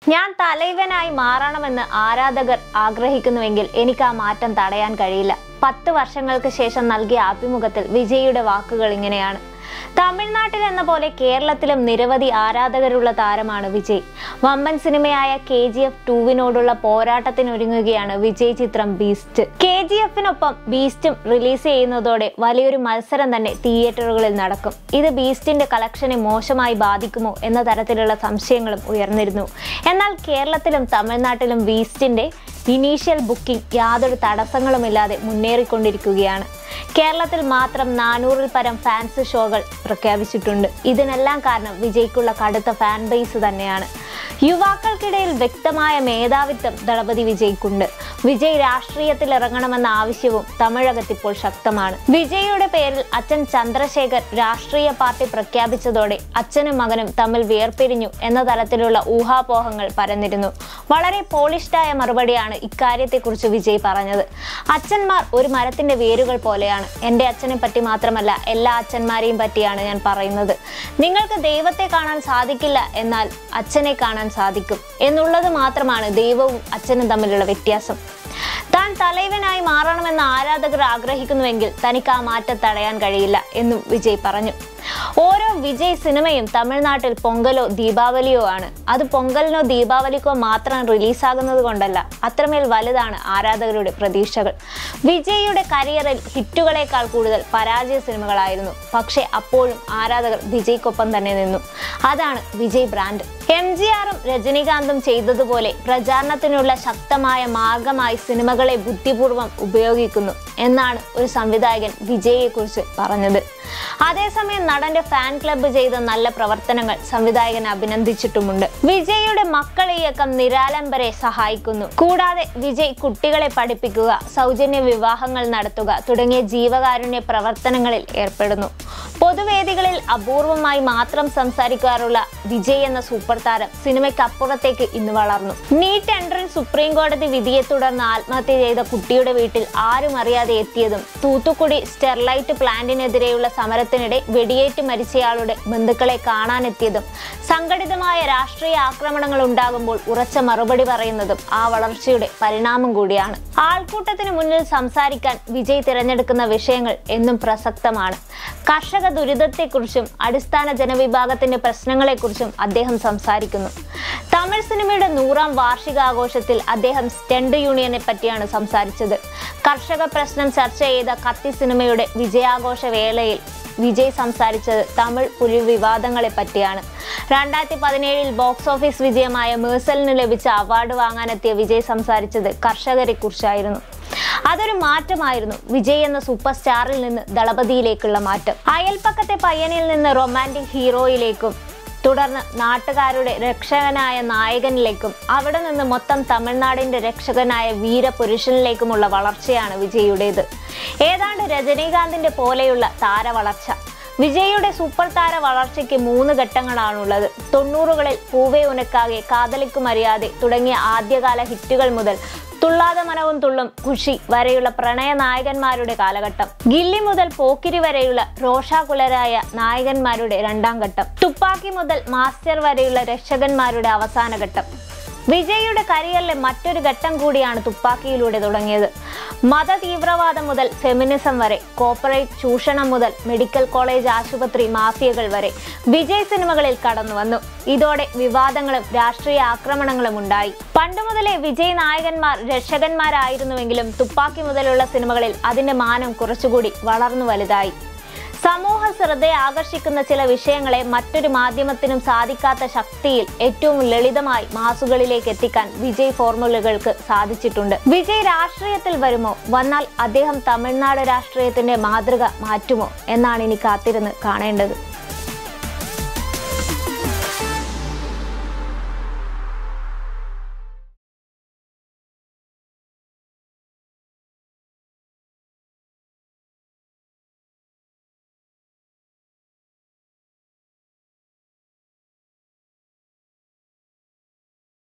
ഞാൻ തലൈവനായി മാറണമെന്ന് ആരാധകർ ആഗ്രഹിക്കുന്നുവെങ്കിൽ എനിക്ക് ആ മാറ്റം തടയാൻ കഴിയില്ല പത്ത് വർഷങ്ങൾക്ക് ശേഷം നൽകിയ അഭിമുഖത്തിൽ വിജയിയുടെ വാക്കുകൾ ഇങ്ങനെയാണ് തമിഴ്നാട്ടിൽ എന്ന പോലെ കേരളത്തിലും നിരവധി ആരാധകരുള്ള താരമാണ് വിജയ് വമ്പൻ സിനിമയായ കെ ജി എഫ് ടൂവിനോടുള്ള പോരാട്ടത്തിനൊരുങ്ങുകയാണ് വിജയ് ചിത്രം ബീസ്റ്റ് കെ ജി എഫിനൊപ്പം ബീസ്റ്റും റിലീസ് ചെയ്യുന്നതോടെ വലിയൊരു മത്സരം തന്നെ തിയേറ്ററുകളിൽ നടക്കും ഇത് ബീസ്റ്റിന്റെ കളക്ഷനെ മോശമായി ബാധിക്കുമോ എന്ന തരത്തിലുള്ള സംശയങ്ങളും ഉയർന്നിരുന്നു എന്നാൽ കേരളത്തിലും തമിഴ്നാട്ടിലും ബീസ്റ്റിന്റെ ഇനീഷ്യൽ ബുക്കിംഗ് യാതൊരു തടസ്സങ്ങളുമില്ലാതെ മുന്നേറിക്കൊണ്ടിരിക്കുകയാണ് കേരളത്തിൽ മാത്രം നാനൂറിൽ പരം ഫാൻസ് ഷോകൾ പ്രഖ്യാപിച്ചിട്ടുണ്ട് ഇതിനെല്ലാം കാരണം വിജയ്ക്കുള്ള കടുത്ത ഫാൻ ബേസ് തന്നെയാണ് യുവാക്കൾക്കിടയിൽ വ്യക്തമായ മേധാവിത്വം ദളപതി വിജയ്ക്കുണ്ട് വിജയ് രാഷ്ട്രീയത്തിൽ ഇറങ്ങണമെന്ന ആവശ്യവും തമിഴകത്ത് ഇപ്പോൾ ശക്തമാണ് വിജയുടെ പേരിൽ അച്ഛൻ ചന്ദ്രശേഖർ രാഷ്ട്രീയ പാർട്ടി പ്രഖ്യാപിച്ചതോടെ അച്ഛനും മകനും തമ്മിൽ വേർപിരിഞ്ഞു എന്ന തരത്തിലുള്ള ഊഹാപോഹങ്ങൾ പരന്നിരുന്നു വളരെ പോളിഷ്ഡായ മറുപടിയാണ് ഇക്കാര്യത്തെക്കുറിച്ച് വിജയ് പറഞ്ഞത് അച്ഛന്മാർ ഒരു മരത്തിന്റെ വേരുകൾ പോലെയാണ് എൻ്റെ അച്ഛനെ പറ്റി മാത്രമല്ല എല്ലാ അച്ഛന്മാരെയും പറ്റിയാണ് ഞാൻ പറയുന്നത് നിങ്ങൾക്ക് ദൈവത്തെ കാണാൻ സാധിക്കില്ല എന്നാൽ അച്ഛനെ കാണാൻ സാധിക്കും എന്നുള്ളത് മാത്രമാണ് ദൈവവും അച്ഛനും തമ്മിലുള്ള വ്യത്യാസം താൻ തലൈവനായി മാറണമെന്ന് ആരാധകർ ആഗ്രഹിക്കുന്നുവെങ്കിൽ തനിക്ക് ആ മാറ്റം തടയാൻ കഴിയില്ല എന്നും വിജയ് പറഞ്ഞു ഓരോ വിജയ് സിനിമയും തമിഴ്നാട്ടിൽ പൊങ്കലോ ദീപാവലിയോ ആണ് അത് പൊങ്കലിനോ ദീപാവലിക്കോ മാത്രം റിലീസാകുന്നത് കൊണ്ടല്ല അത്രമേൽ വലുതാണ് ആരാധകരുടെ പ്രതീക്ഷകൾ വിജയിയുടെ കരിയറിൽ ഹിറ്റുകളേക്കാൾ കൂടുതൽ പരാജയ സിനിമകളായിരുന്നു പക്ഷേ അപ്പോഴും ആരാധകർ വിജയ്ക്കൊപ്പം തന്നെ നിന്നു അതാണ് വിജയ് ബ്രാൻഡ് എം ജി ആറും രജനീകാന്തും ചെയ്തതുപോലെ പ്രചാരണത്തിനുള്ള ശക്തമായ മാർഗമായി സിനിമകളെ ബുദ്ധിപൂർവ്വം ഉപയോഗിക്കുന്നു എന്നാണ് ഒരു സംവിധായകൻ വിജയെക്കുറിച്ച് പറഞ്ഞത് അതേസമയം നടന്റെ ഫാൻ ക്ലബ്ബ് ചെയ്ത നല്ല പ്രവർത്തനങ്ങൾ സംവിധായകൻ അഭിനന്ദിച്ചിട്ടുമുണ്ട് വിജയുടെ മക്കൾ ഇയക്കം നിരാലംബരെ സഹായിക്കുന്നു കൂടാതെ വിജയ് കുട്ടികളെ പഠിപ്പിക്കുക സൗജന്യ വിവാഹങ്ങൾ നടത്തുക തുടങ്ങിയ ജീവകാരുണ്യ പ്രവർത്തനങ്ങളിൽ ഏർപ്പെടുന്നു പൊതുവേദികളിൽ അപൂർവമായി മാത്രം സംസാരിക്കാറുള്ള വിജയ് എന്ന സൂപ്പർ താരം സിനിമയ്ക്ക് അപ്പുറത്തേക്ക് ഇന്ന് വളർന്നു നീറ്റ് എൻട്രൻസ് സുപ്രീം കോടതി വിധിയെ തുടർന്ന് ആത്മഹത്യ ചെയ്ത കുട്ടിയുടെ വീട്ടിൽ ആരും അറിയാതെ എത്തിയതും തൂത്തുക്കുടി സ്റ്റെർലൈറ്റ് പ്ലാന്റിനെതിരെയുള്ള സമരത്തിനിടെ വെടിയേറ്റ് മരിച്ചയാളുടെ ബന്ധുക്കളെ കാണാനെത്തിയതും സംഘടിതമായ രാഷ്ട്രീയ ആക്രമണങ്ങൾ ഉണ്ടാകുമ്പോൾ ഉറച്ച മറുപടി പറയുന്നതും ആ വളർച്ചയുടെ പരിണാമം കൂടിയാണ് ആൾക്കൂട്ടത്തിന് മുന്നിൽ സംസാരിക്കാൻ വിജയ് തിരഞ്ഞെടുക്കുന്ന വിഷയങ്ങൾ എന്നും പ്രസക്തമാണ് കർഷക ദുരിതത്തെക്കുറിച്ചും അടിസ്ഥാന ജനവിഭാഗത്തിന്റെ പ്രശ്നങ്ങളെക്കുറിച്ചും അദ്ദേഹം സംസാരിക്കുന്നു തമിഴ് സിനിമയുടെ നൂറാം വാർഷികാഘോഷത്തിൽ അദ്ദേഹം സ്റ്റെൻഡ് യൂണിയനെ പറ്റിയാണ് സംസാരിച്ചത് കർഷക പ്രശ്നം ചർച്ച ചെയ്ത കത്തി സിനിമയുടെ വിജയാഘോഷ വേളയിൽ വിജയ് സംസാരിച്ചത് തമിഴ് പുലി വിവാദങ്ങളെ പറ്റിയാണ് രണ്ടായിരത്തി പതിനേഴിൽ ബോക്സ് ഓഫീസ് വിജയമായ മേഴ്സലിന് ലഭിച്ച അവാർഡ് വാങ്ങാനെത്തിയ വിജയ് സംസാരിച്ചത് കർഷകരെ കുറിച്ചായിരുന്നു അതൊരു മാറ്റമായിരുന്നു വിജയ് എന്ന സൂപ്പർ സ്റ്റാറിൽ നിന്ന് ദളപതിയിലേക്കുള്ള മാറ്റം അയൽപ്പക്കത്തെ പയ്യനിൽ നിന്ന് റൊമാൻറ്റിക് ഹീറോയിലേക്കും തുടർന്ന് നാട്ടുകാരുടെ രക്ഷകനായ നായകനിലേക്കും അവിടെ നിന്ന് മൊത്തം തമിഴ്നാടിന്റെ രക്ഷകനായ വീരപുരുഷനിലേക്കുമുള്ള വളർച്ചയാണ് വിജയുടേത് ഏതാണ്ട് രജനീകാന്തിന്റെ പോലെയുള്ള താരവളർച്ച വിജയുടെ സൂപ്പർ താര വളർച്ചയ്ക്ക് മൂന്ന് ഘട്ടങ്ങളാണുള്ളത് തൊണ്ണൂറുകളിൽ പൂവേ ഉനക്കാകെ കാതലിക്കും അറിയാതെ തുടങ്ങിയ ആദ്യകാല ഹിറ്റുകൾ മുതൽ തുള്ളാതെ മനവും തുള്ളും ഖുഷി വരെയുള്ള പ്രണയ നായകന്മാരുടെ കാലഘട്ടം ഗില്ലി മുതൽ പോക്കിരി വരെയുള്ള രോഷാകുലരായ നായകന്മാരുടെ രണ്ടാം ഘട്ടം തുപ്പാക്കി മുതൽ മാസ്റ്റർ വരെയുള്ള രക്ഷകന്മാരുടെ അവസാന ഘട്ടം വിജയുടെ കരിയറിലെ മറ്റൊരു ഘട്ടം കൂടിയാണ് തുപ്പാക്കിയിലൂടെ തുടങ്ങിയത് മത തീവ്രവാദം മുതൽ ഫെമിനിസം വരെ കോർപ്പറേറ്റ് ചൂഷണം മുതൽ മെഡിക്കൽ കോളേജ് ആശുപത്രി മാഫിയകൾ വരെ വിജയ് സിനിമകളിൽ കടന്നു വന്നു ഇതോടെ വിവാദങ്ങളും രാഷ്ട്രീയ ആക്രമണങ്ങളും ഉണ്ടായി പണ്ട് മുതലേ വിജയ് നായകന്മാർ രക്ഷകന്മാരായിരുന്നുവെങ്കിലും തുപ്പാക്കി മുതലുള്ള സിനിമകളിൽ അതിന്റെ മാനം കുറച്ചുകൂടി വളർന്നു വലുതായി സമൂഹ ശ്രദ്ധയെ ആകർഷിക്കുന്ന ചില വിഷയങ്ങളെ മറ്റൊരു മാധ്യമത്തിനും സാധിക്കാത്ത ശക്തിയിൽ ഏറ്റവും ലളിതമായി മാസുകളിലേക്ക് എത്തിക്കാൻ വിജയ് ഫോർമുലകൾക്ക് സാധിച്ചിട്ടുണ്ട് വിജയ് രാഷ്ട്രീയത്തിൽ വരുമോ വന്നാൽ അദ്ദേഹം തമിഴ്നാട് രാഷ്ട്രീയത്തിന്റെ മാതൃക മാറ്റുമോ എന്നാണ് ഇനി കാത്തിരുന്ന് കാണേണ്ടത്